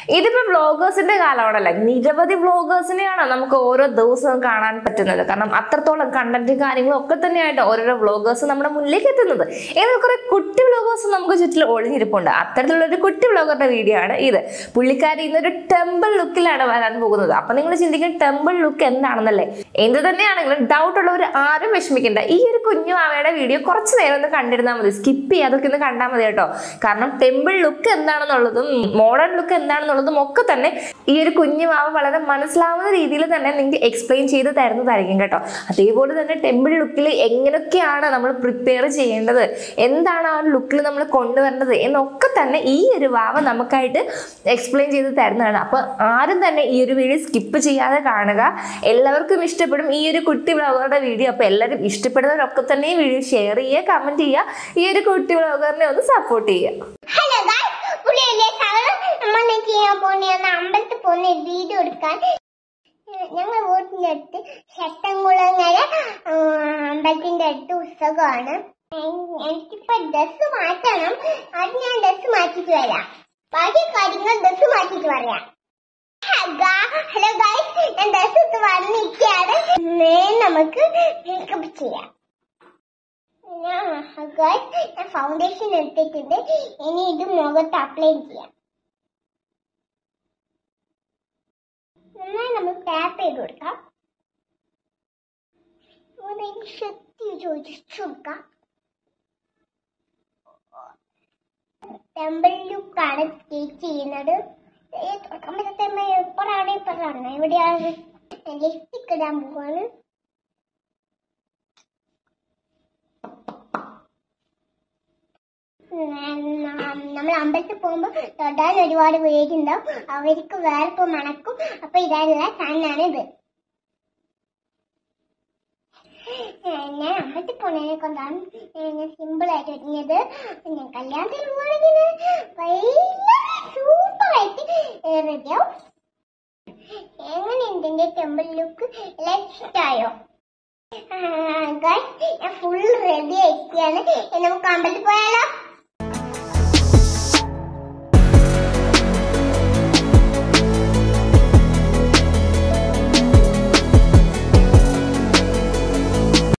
ഇതിപ്പോ വ്ളോഗേഴ്സിന്റെ കാലമാണല്ലേ നിരവധി വ്ളോഗേഴ്സിനെയാണ് നമുക്ക് ഓരോ ദിവസവും കാണാൻ പറ്റുന്നത് കാരണം അത്രത്തോളം കണ്ടന്റ് കാര്യങ്ങളും ഒക്കെ തന്നെയായിട്ട് ഓരോരോ വ്ളോഗേഴ്സ് നമ്മുടെ മുന്നിലേക്ക് എത്തുന്നത് എന്നാൽ കുറെ കുട്ടി വ്ളോഗേഴ്സ് നമുക്ക് ചുറ്റിൽ ഒളിഞ്ഞിരിപ്പുണ്ട് അത്തരത്തിലുള്ള ഒരു കുട്ടി വ്ളോഗറുടെ വീഡിയോ ആണ് ഇത് പുള്ളിക്കാരി ഇന്നൊരു ടെമ്പിൾ ലുക്കിലാണ് വരാൻ പോകുന്നത് അപ്പൊ നിങ്ങൾ ചിന്തിക്കും ടെമ്പിൾ ലുക്ക് എന്താണെന്നല്ലേ എന്ത് തന്നെയാണെങ്കിലും ഡൗട്ട് ഉള്ളവർ ആരും വിഷമിക്കണ്ട ഈ ഒരു കുഞ്ഞു മാവയുടെ വീഡിയോ കുറച്ച് നേരം ഒന്ന് കണ്ടിരുന്നാൽ മതി സ്കിപ്പ് ചെയ്യാതൊക്കെ ഒന്ന് കണ്ടാൽ മതി കേട്ടോ കാരണം ടെമ്പിൾ ലുക്ക് എന്താണെന്നുള്ളതും മോഡേൺ ലുക്ക് എന്താണെന്നുള്ളതും ഒക്കെ തന്നെ ഈ ഒരു കുഞ്ഞു മാവ് വളരെ മനസ്സിലാവുന്ന രീതിയിൽ തന്നെ നിങ്ങൾക്ക് എക്സ്പ്ലെയിൻ ചെയ്ത് തരുന്നതായിരിക്കും കേട്ടോ അതേപോലെ തന്നെ ടെമ്പിൾ ലുക്കിൽ എങ്ങനെയൊക്കെയാണ് നമ്മൾ പ്രിപ്പയർ ചെയ്യേണ്ടത് എന്താണ് ആ ഒരു ലുക്കിൽ നമ്മൾ കൊണ്ടുവരേണ്ടത് എന്നൊക്കെ തന്നെ ഈ ഒരു വാവ നമുക്കായിട്ട് എക്സ്പ്ലെയിൻ ചെയ്ത് തരുന്നതാണ് അപ്പൊ ആരും തന്നെ ഈ ഒരു വീഡിയോ സ്കിപ്പ് ചെയ്യാതെ കാണുക എല്ലാവർക്കും ഇഷ്ടപ്പെടും ഈ ഒരു കുട്ടി വ്ളോഗറുടെ വീഡിയോ അപ്പൊ എല്ലാവരും ഇഷ്ടപ്പെടുന്നവരൊക്കെ തന്നെ ഈ വീഡിയോ ഷെയർ ചെയ്യുക കമന്റ് ചെയ്യുക ഈ ഒരു കുട്ടി വ്ളോഗറിനെ ഒന്ന് സപ്പോർട്ട് ചെയ്യുക ഹലോ ഗായ്സ് പുള്ളിയല്ലേ സാധനം നമ്മൾ ചെയ്യാൻ പോകുന്ന അമ്പലത്തിൽ പോകുന്ന വീഡിയോ എടുക്കാൻ ഞങ്ങൾ വീട്ടിന്റെ അടുത്ത് ശക്തംകുളങ്ങര ആ, അമ്പലത്തിന്റെ അടുത്ത് ഉത്സവമാണ് എൻ- എനിക്കിപ്പോ ഡ്രസ് മാറ്റണം അത് ഞാൻ ഡ്രസ് മാറ്റിട്ട് വരാം ബാക്കി കാര്യങ്ങൾ ഡ്രസ് മാറ്റിട്ട് പറയാം ഹലോ ഗായ്സ് ഞാൻ ഡ്രസ് ഇട്ട് വന്നിരിക്കുകയാണ് നേരെ നമുക്ക് മേക്കപ്പ് ചെയ്യാം ഞാൻ guys, ഞാൻ ഫൗണ്ടേഷൻ എടുത്തിട്ടുണ്ട് ഇനി ഇത് മുഖത്ത് അപ്ലൈ ചെയ്യാം നന്നായി നമ്മൾ ടാപ്പ് ചെയ്ത് കൊടുക്കാം ഇവിടെ ഈ ശക്തി ചോദിച്ചു കൊടുക്കാം ടെമ്പിൾ ലുക്കാണ് സ്കേറ്റ് ചെയ്യുന്നത് എപ്പോഴാണ് ഇപ്പോഴാണ് എവിടെയാണ് ലിപ്സ്റ്റിക് ഇടാൻ പോവാണ് നമ്മൾ അമ്പലത്തിൽ പോകുമ്പോ തൊടാൻ ഒരുപാട് പേരുണ്ടാവും അവർക്ക് വേർപ്പ് മണക്കും അപ്പൊ ഇതാനുള്ള സാധനമാണ് ഇത് ഞാൻ അമ്പലത്തിൽ പോണതിനെ കൊണ്ടാണ് ഞാൻ സിമ്പിൾ ആയിട്ട് ഒരുങ്ങിയത് ഞാൻ കല്യാണത്തിന് പോവാണെങ്കിൽ സൂപ്പർ ആയിട്ട് റെഡിയാവും എങ്ങനെയുണ്ട് എന്റെ ടെമ്പിൾ ലുക്ക് എല്ലാം ഇഷ്ടമായോ ഗൈസ് ഞാൻ ഫുൾ റെഡി ആയിരിക്കുകയാണ് നമുക്ക് അമ്പലത്തിൽ പോയാലോ